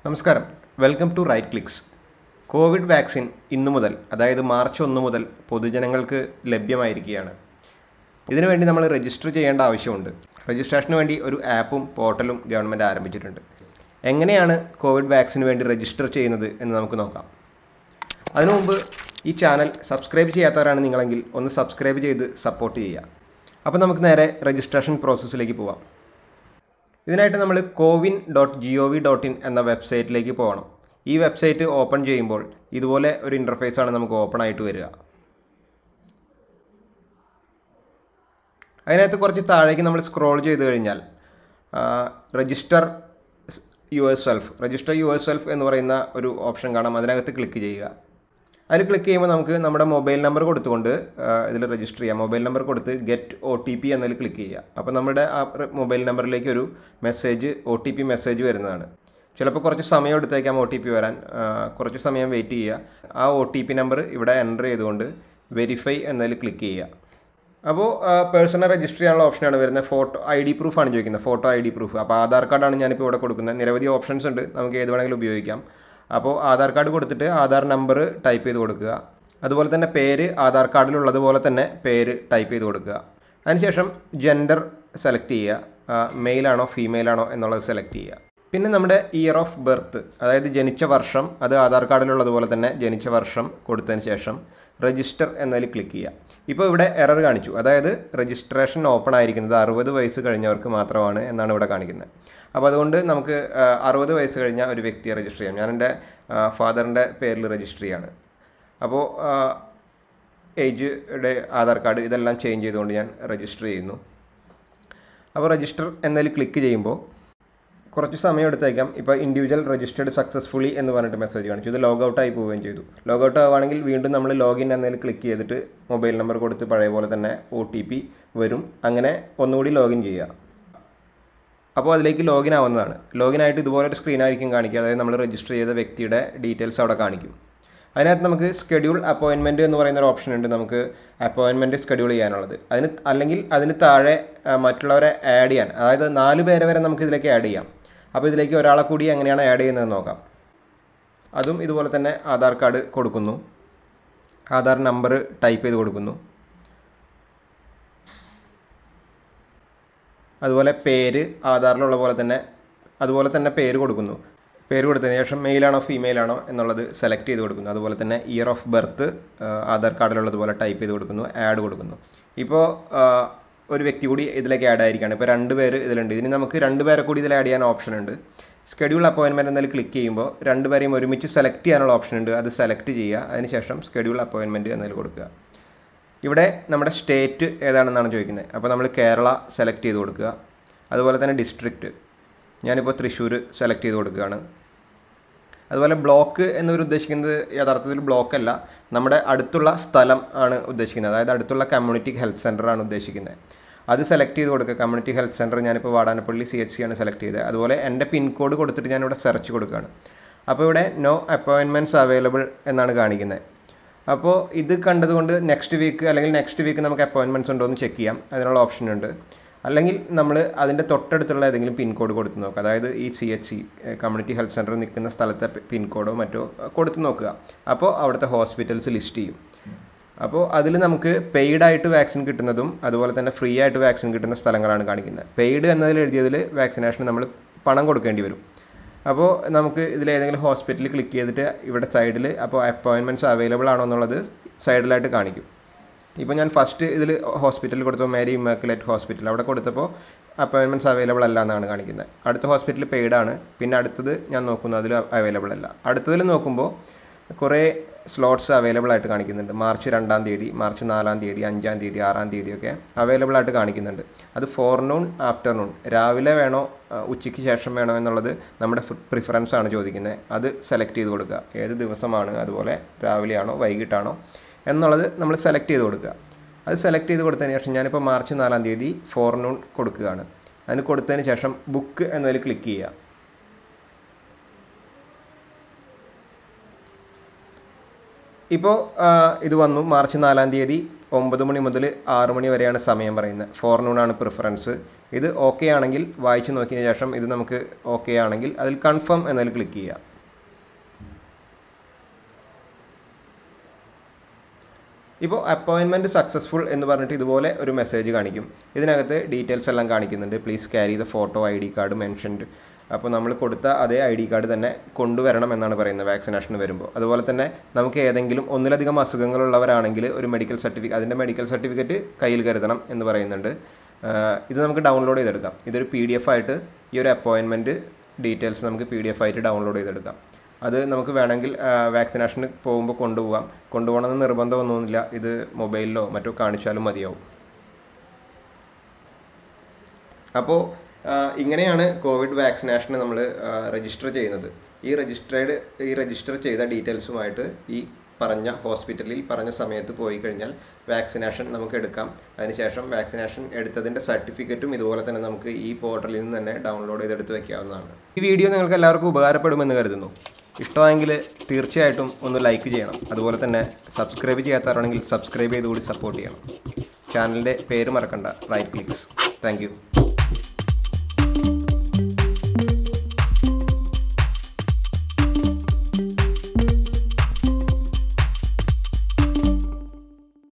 നമസ്കാരം welcome to right clicks Covid vaccine ഇന്നു മുതൽ അതായത് മാർച്ച് ഒന്ന് മുതൽ പൊതുജനങ്ങൾക്ക് ലഭ്യമായിരിക്കുകയാണ് ഇതിനുവേണ്ടി നമ്മൾ രജിസ്റ്റർ ചെയ്യേണ്ട ആവശ്യമുണ്ട് രജിസ്ട്രേഷന് വേണ്ടി ഒരു ആപ്പും പോർട്ടലും ഗവൺമെൻറ് ആരംഭിച്ചിട്ടുണ്ട് എങ്ങനെയാണ് കോവിഡ് വാക്സിന് വേണ്ടി രജിസ്റ്റർ ചെയ്യുന്നത് എന്ന് നമുക്ക് നോക്കാം അതിനു മുമ്പ് ഈ ചാനൽ സബ്സ്ക്രൈബ് ചെയ്യാത്തവരാണ് നിങ്ങളെങ്കിൽ ഒന്ന് സബ്സ്ക്രൈബ് ചെയ്ത് സപ്പോർട്ട് ചെയ്യുക അപ്പോൾ നമുക്ക് നേരെ രജിസ്ട്രേഷൻ പ്രോസസ്സിലേക്ക് പോവാം ഇതിനായിട്ട് നമ്മൾ CoWIN dot G O V dot in എന്ന വെബ്സൈറ്റിലേക്ക് പോകണം ഈ വെബ്സൈറ്റ് ഓപ്പൺ ചെയ്യുമ്പോൾ ഇതുപോലെ ഒരു ഇൻ്റർഫേസ് ആണ് നമുക്ക് ഓപ്പൺ ആയിട്ട് വരിക അതിനകത്ത് കുറച്ച് താഴേക്ക് നമ്മൾ സ്ക്രോൾ ചെയ്ത് കഴിഞ്ഞാൽ register yourself register yourself എന്ന് പറയുന്ന ഒരു ഓപ്ഷൻ കാണാം അതിനകത്ത് ക്ലിക്ക് ചെയ്യുക അതിൽ ക്ലിക്ക് ചെയ്യുമ്പോൾ നമുക്ക് നമ്മുടെ മൊബൈൽ നമ്പർ കൊടുത്തുകൊണ്ട് ഇതിൽ രജിസ്റ്റർ ചെയ്യാം മൊബൈൽ നമ്പർ കൊടുത്ത് ഗെറ്റ് ഒ ടി പി എന്നതിൽ ക്ലിക്ക് ചെയ്യുക അപ്പോൾ നമ്മുടെ ആ മൊബൈൽ നമ്പറിലേക്ക് ഒരു message O T P message വരുന്നതാണ് ചിലപ്പോൾ കുറച്ച് സമയം എടുത്തേക്കാം ഒ ടി പി വരാൻ ആ, കുറച്ച് സമയം വെയിറ്റ് ചെയ്യുക ആ ഒ ടി പി നമ്പർ ഇവിടെ എൻ്റർ ചെയ്തുകൊണ്ട് വെരിഫൈ എന്നതിൽ ക്ലിക്ക് ചെയ്യുക അപ്പോൾ പേഴ്സണൽ രജിസ്റ്റർ ചെയ്യാനുള്ള ഓപ്ഷനാണ് വരുന്നത് ഫോട്ടോ ഐ ഡി പ്രൂഫാണ് ചോദിക്കുന്നത് ഫോട്ടോ ഐ ഡി പ്രൂഫ് അപ്പോൾ ആധാർ കാർഡാണ് ഞാനിപ്പോൾ ഇവിടെ കൊടുക്കുന്നത് നിരവധി ഓപ്ഷൻസ് ഉണ്ട് നമുക്ക് ഏത് വേണമെങ്കിലും ഉപയോഗിക്കാം അപ്പോൾ ആധാർ കാർഡ് കൊടുത്തിട്ട് ആധാർ നമ്പർ ടൈപ്പ് ചെയ്ത് കൊടുക്കുക അതുപോലെ തന്നെ പേര് ആധാർ കാർഡിലുള്ളതുപോലെ തന്നെ പേര് ടൈപ്പ് ചെയ്ത് കൊടുക്കുക അതിനുശേഷം ജെൻഡർ സെലക്ട് ചെയ്യുക മെയിലാണോ ഫീമെയിലാണോ എന്നുള്ളത് സെലക്ട് ചെയ്യുക പിന്നെ നമ്മുടെ ഇയർ ഓഫ് ബർത്ത് അതായത് ജനിച്ച വർഷം അത് ആധാർ കാർഡിലുള്ളതുപോലെ തന്നെ ജനിച്ച വർഷം കൊടുത്തതിന് ശേഷം രജിസ്റ്റർ എന്നതിൽ ക്ലിക്ക് ചെയ്യുക ഇപ്പോൾ ഇവിടെ എറർ കാണിച്ചു അതായത് രജിസ്ട്രേഷൻ ഓപ്പൺ ആയിരിക്കുന്നത് അറുപത് വയസ്സ് കഴിഞ്ഞവർക്ക് മാത്രമാണ് എന്നാണ് ഇവിടെ കാണിക്കുന്നത് അപ്പോൾ അതുകൊണ്ട് നമുക്ക് അറുപത് വയസ്സ് കഴിഞ്ഞ ഒരു വ്യക്തിയെ രജിസ്റ്റർ ചെയ്യാം ഞാൻ എൻ്റെ ഫാദറിൻ്റെ പേരിൽ രജിസ്റ്റർ ചെയ്യാണ് അപ്പോൾ ഏജ്യുടെ ആധാർ കാർഡ് ഇതെല്ലാം ചേഞ്ച് ചെയ്തുകൊണ്ട് ഞാൻ രജിസ്റ്റർ ചെയ്യുന്നു അപ്പോൾ രജിസ്റ്റർ എന്നതിൽ ക്ലിക്ക് ചെയ്യുമ്പോൾ കുറച്ച് സമയം എടുത്തേക്കാം ഇപ്പോൾ ഇൻഡിവിജ്വൽ രജിസ്റ്റേർഡ് സക്സസ്ഫുള്ളി എന്ന് പറഞ്ഞിട്ട് മെസ്സേജ് കാണിച്ചു ഇത് ലോഗ് ഔട്ട് ആയി പോവുകയും ചെയ്തു ലോഗ് ഔട്ട് ആവുകയാണെങ്കിൽ വീണ്ടും നമ്മൾ ലോഗിൻ എന്നതിൽ ക്ലിക്ക് ചെയ്തിട്ട് മൊബൈൽ നമ്പർ കൊടുത്ത് പഴയ പോലെ തന്നെ ഒ ടി പി വരും അങ്ങനെ ഒന്നുകൂടി ലോഗിൻ ചെയ്യുക അപ്പോൾ അതിലേക്ക് ലോഗിൻ ആവുന്നതാണ് ലോഗിൻ ആയിട്ട് ഇതുപോലെ ഒരു സ്ക്രീൻ ആയിരിക്കും കാണിക്കുക അതായത് നമ്മൾ രജിസ്റ്റർ ചെയ്ത വ്യക്തിയുടെ ഡീറ്റെയിൽസ് അവിടെ കാണിക്കും അതിനകത്ത് നമുക്ക് സ്കെഡ്യൂൾ അപ്പോയിൻമെൻറ്റ് എന്ന് പറയുന്ന ഒരു ഓപ്ഷൻ ഉണ്ട് നമുക്ക് അപ്പോയിൻമെൻറ്റ് സ്കെഡ്യൂൾ ചെയ്യാനുള്ളത് അതിന് അല്ലെങ്കിൽ അതിന് താഴെ ആ, മറ്റുള്ളവരെ ആഡ് ചെയ്യാൻ അതായത് നാല് പേരെ വരെ നമുക്ക് ഇതിലേക്ക് ആഡ് ചെയ്യാം അപ്പോൾ ഇതിലേക്ക് ഒരാളെ കൂടി എങ്ങനെയാണ് ആഡ് ചെയ്യുന്നത് നോക്കാം അതും ഇതുപോലെ തന്നെ ആധാർ കാർഡ് കൊടുക്കുന്നു ആധാർ നമ്പർ ടൈപ്പ് ചെയ്ത് കൊടുക്കുന്നു അതുപോലെ പേര് ആധാറിലുള്ള പോലെ തന്നെ അതുപോലെ തന്നെ പേര് കൊടുക്കുന്നു പേര് കൊടുത്തതിന് ശേഷം മെയിലാണോ ഫീമെയിലാണോ എന്നുള്ളത് സെലക്ട് ചെയ്ത് കൊടുക്കുന്നു അതുപോലെ തന്നെ ഇയർ ഓഫ് ബർത്ത് ആധാർ കാർഡിലുള്ളതുപോലെ ടൈപ്പ് ചെയ്ത് കൊടുക്കുന്നു ആഡ് കൊടുക്കുന്നു ഇപ്പോൾ ഒരു വ്യക്തി കൂടി ഇതിലേക്ക് ആഡ് ആയിരിക്കുകയാണ് ഇപ്പോൾ രണ്ട് പേര് ഇതിലുണ്ട് ഇതിന് നമുക്ക് രണ്ട് പേരെ കൂടി ഇതിൽ ആഡ് ചെയ്യാൻ ഓപ്ഷൻ ഉണ്ട് സ്കെഡ്യൂൾ അപ്പോയിൻമെൻറ്റ് എന്നതിൽ ക്ലിക്ക് ചെയ്യുമ്പോൾ രണ്ടുപേരെയും ഒരുമിച്ച് സെലക്ട് ചെയ്യാനുള്ള ഓപ്ഷൻ ഉണ്ട് അത് സെലക്ട് ചെയ്യുക അതിനുശേഷം സ്കെഡ്യൂൾ അപ്പോയിൻമെൻറ്റ് എന്നതിൽ കൊടുക്കുക ഇവിടെ നമ്മുടെ സ്റ്റേറ്റ് ഏതാണെന്നാണ് ചോദിക്കുന്നത് അപ്പോൾ നമ്മൾ കേരള സെലക്ട് ചെയ്ത് കൊടുക്കുക അതുപോലെ തന്നെ ഡിസ്ട്രിക്റ്റ് ഞാനിപ്പോൾ തൃശ്ശൂർ സെലക്ട് ചെയ്ത് കൊടുക്കുകയാണ് അതുപോലെ ബ്ലോക്ക് എന്നവർ ഉദ്ദേശിക്കുന്നത് യഥാർത്ഥത്തിൽ ബ്ലോക്ക് അല്ല നമ്മുടെ അടുത്തുള്ള സ്ഥലം ആണ് ഉദ്ദേശിക്കുന്നത് അതായത് അടുത്തുള്ള കമ്മ്യൂണിറ്റി ഹെൽത്ത് സെൻ്റർ ആണ് ഉദ്ദേശിക്കുന്നത് അത് സെലക്ട് ചെയ്ത് കൊടുക്കുക കമ്മ്യൂണിറ്റി ഹെൽത്ത് സെൻറ്റർ ഞാനിപ്പോൾ വാടാനപ്പള്ളി സി എച്ച് സി ആണ് സെലക്ട് ചെയ്തത് അതുപോലെ എൻ്റെ പിൻകോഡ് കൊടുത്തിട്ട് ഞാനിവിടെ സെർച്ച് കൊടുക്കുകയാണ് അപ്പോൾ ഇവിടെ നോ അപ്പോയിൻമെൻറ്റ്സ് അവൈലബിൾ എന്നാണ് കാണിക്കുന്നത് അപ്പോൾ ഇത് കണ്ടതുകൊണ്ട് നെക്സ്റ്റ് വീക്ക് അല്ലെങ്കിൽ നെക്സ്റ്റ് വീക്ക് നമുക്ക് അപ്പോയിൻമെൻറ്റ്സ് ഉണ്ടോ എന്ന് ചെക്ക് ചെയ്യാം അതിനുള്ള ഓപ്ഷൻ ഉണ്ട് അല്ലെങ്കിൽ നമ്മൾ അതിൻ്റെ തൊട്ടടുത്തുള്ള ഏതെങ്കിലും പിൻകോഡ് കൊടുത്ത് നോക്കുക അതായത് ഈ C H C community health centre നിൽക്കുന്ന സ്ഥലത്തെ പിൻകോഡോ മറ്റോ കൊടുത്ത് നോക്കുക അപ്പോൾ അവിടുത്തെ ഹോസ്പിറ്റൽസ് ലിസ്റ്റ് ചെയ്യും അപ്പോൾ അതിൽ നമുക്ക് പെയ്ഡ് ആയിട്ട് വാക്സിൻ കിട്ടുന്നതും അതുപോലെ തന്നെ ഫ്രീ ആയിട്ട് വാക്സിൻ കിട്ടുന്ന സ്ഥലങ്ങളാണ് കാണിക്കുന്നത് പെയ്ഡ് എന്നതിൽ എഴുതിയതിൽ വാക്സിനേഷൻ നമ്മൾ പണം കൊടുക്കേണ്ടി വരും അപ്പോൾ നമുക്ക് ഇതിൽ ഏതെങ്കിലും ഹോസ്പിറ്റലിൽ ക്ലിക്ക് ചെയ്തിട്ട് ഇവിടെ സൈഡിൽ അപ്പോൾ അപ്പോയിൻമെൻറ്റ്സ് അവൈലബിൾ ആണോ എന്നുള്ളത് സൈഡിലായിട്ട് കാണിക്കും ഇപ്പോൾ ഞാൻ ഫസ്റ്റ് ഇതിൽ ഹോസ്പിറ്റലിൽ കൊടുത്തപ്പോൾ മേരി ഇമാക്കുലേറ്റ് ഹോസ്പിറ്റൽ അവിടെ കൊടുത്തപ്പോൾ അപ്പോയിൻമെൻറ്റ്സ് അവൈലബിൾ അല്ല എന്നാണ് കാണിക്കുന്നത് അടുത്ത ഹോസ്പിറ്റൽ പെയ്ഡ് ആണ് പിന്നെ അടുത്തത് ഞാൻ നോക്കുന്നു അതിൽ അവൈലബിൾ അല്ല അടുത്തതിൽ നോക്കുമ്പോൾ കുറേ സ്ലോട്ട്സ് അവൈലബിൾ ആയിട്ട് കാണിക്കുന്നുണ്ട് മാർച്ച് രണ്ടാം തീയതി മാർച്ച് നാലാം തീയതി അഞ്ചാം തീയതി ആറാം തീയതിയൊക്കെ അവൈലബിൾ ആയിട്ട് കാണിക്കുന്നുണ്ട് അത് ഫോർനൂൺ ആഫ്റ്റർനൂൺ രാവിലെ വേണോ ആ, ഉച്ചയ്ക്ക് ശേഷം വേണോ എന്നുള്ളത് നമ്മുടെ പ്രിഫറൻസ് ആണ് ചോദിക്കുന്നത് അത് സെലക്ട് ചെയ്ത് കൊടുക്കുക ഏത് ദിവസമാണ് അതുപോലെ രാവിലെയാണോ വൈകിട്ടാണോ എന്നുള്ളത് നമ്മൾ സെലക്ട് ചെയ്ത് കൊടുക്കുക അത് സെലക്ട് ചെയ്ത് കൊടുത്തതിന് ശേഷം ഞാനിപ്പോൾ മാർച്ച് നാലാം തീയതി ഫോർനൂൺ കൊടുക്കുകയാണ് അതിന് കൊടുത്തതിന് ശേഷം ബുക്ക് എന്നതിൽ ക്ലിക്ക് ചെയ്യുക ഇപ്പോൾ ഇത് വന്നു മാർച്ച് നാലാം തീയതി ഒമ്പത് മണി മുതൽ ആറ് മണി വരെയാണ് സമയം പറയുന്നത് ഫോർനൂണാണ് പ്രിഫറൻസ് ഇത് ഓക്കെ ആണെങ്കിൽ വായിച്ചു നോക്കിയതിന് ശേഷം ഇത് നമുക്ക് ഓക്കെ ആണെങ്കിൽ അതിൽ കൺഫേം എന്നതിൽ ക്ലിക്ക് ചെയ്യുക ഇപ്പോൾ അപ്പോയിൻമെൻറ്റ് സക്സസ്ഫുൾ എന്ന് പറഞ്ഞിട്ട് ഇതുപോലെ ഒരു മെസ്സേജ് കാണിക്കും ഇതിനകത്ത് ഡീറ്റെയിൽസ് എല്ലാം കാണിക്കുന്നുണ്ട് please carry the photo I D card mentioned അപ്പോൾ നമ്മൾ കൊടുത്ത അതേ ഐ ഡി കാർഡ് തന്നെ കൊണ്ടുവരണം എന്നാണ് പറയുന്നത് വാക്സിനേഷന് വരുമ്പോൾ അതുപോലെ തന്നെ നമുക്ക് ഏതെങ്കിലും ഒന്നിലധികം അസുഖങ്ങളുള്ളവരാണെങ്കിൽ ഒരു മെഡിക്കൽ സർട്ടിഫിക്കറ്റ് അതിൻ്റെ മെഡിക്കൽ സർട്ടിഫിക്കറ്റ് കയ്യിൽ കരുതണം എന്ന് പറയുന്നുണ്ട് ആഹ് ഇത് നമുക്ക് ഡൗൺലോഡ് ചെയ്തെടുക്കാം ഇതൊരു പി ഡി എഫ് ആയിട്ട് ഈ ഒരു അപ്പോയിൻമെൻറ്റ് ഡീറ്റെയിൽസ് നമുക്ക് പി ഡി എഫ് ആയിട്ട് ഡൗൺലോഡ് ചെയ്തെടുക്കാം അത് നമുക്ക് വേണമെങ്കിൽ വാക്സിനേഷന് പോകുമ്പോൾ കൊണ്ടുപോകാം കൊണ്ടുപോകണമെന്ന് നിർബന്ധമൊന്നുമില്ല ഇത് മൊബൈലിലോ മറ്റോ കാണിച്ചാലും മതിയാവും അപ്പോൾ ഇങ്ങനെയാണ് കോവിഡ് വാക്സിനേഷന് നമ്മൾ രജിസ്റ്റർ ചെയ്യുന്നത് ഈ രജിസ്റ്റേർഡ് ഈ രജിസ്റ്റർ ചെയ്ത ഡീറ്റെയിൽസുമായിട്ട് ഈ പറഞ്ഞ ഹോസ്പിറ്റലിൽ പറഞ്ഞ സമയത്ത് പോയി കഴിഞ്ഞാൽ വാക്സിനേഷൻ നമുക്ക് എടുക്കാം അതിനുശേഷം വാക്സിനേഷൻ എടുത്തതിൻ്റെ സർട്ടിഫിക്കറ്റും ഇതുപോലെ തന്നെ നമുക്ക് ഈ പോർട്ടലിൽ നിന്ന് തന്നെ ഡൗൺലോഡ് ചെയ്തെടുത്ത് വെക്കാവുന്നതാണ് ഈ വീഡിയോ നിങ്ങൾക്ക് എല്ലാവർക്കും ഉപകാരപ്പെടുമെന്ന് കരുതുന്നു ഇഷ്ടമായെങ്കിൽ തീർച്ചയായിട്ടും ഒന്ന് ലൈക്ക് ചെയ്യണം അതുപോലെ തന്നെ സബ്സ്ക്രൈബ് ചെയ്യാത്തവരാണെങ്കിൽ സബ്സ്ക്രൈബ് ചെയ്തുകൂടി സപ്പോർട്ട് ചെയ്യണം ചാനലിൻ്റെ പേര് മറക്കണ്ട റൈറ്റ് ക്ലിക്സ് താങ്ക്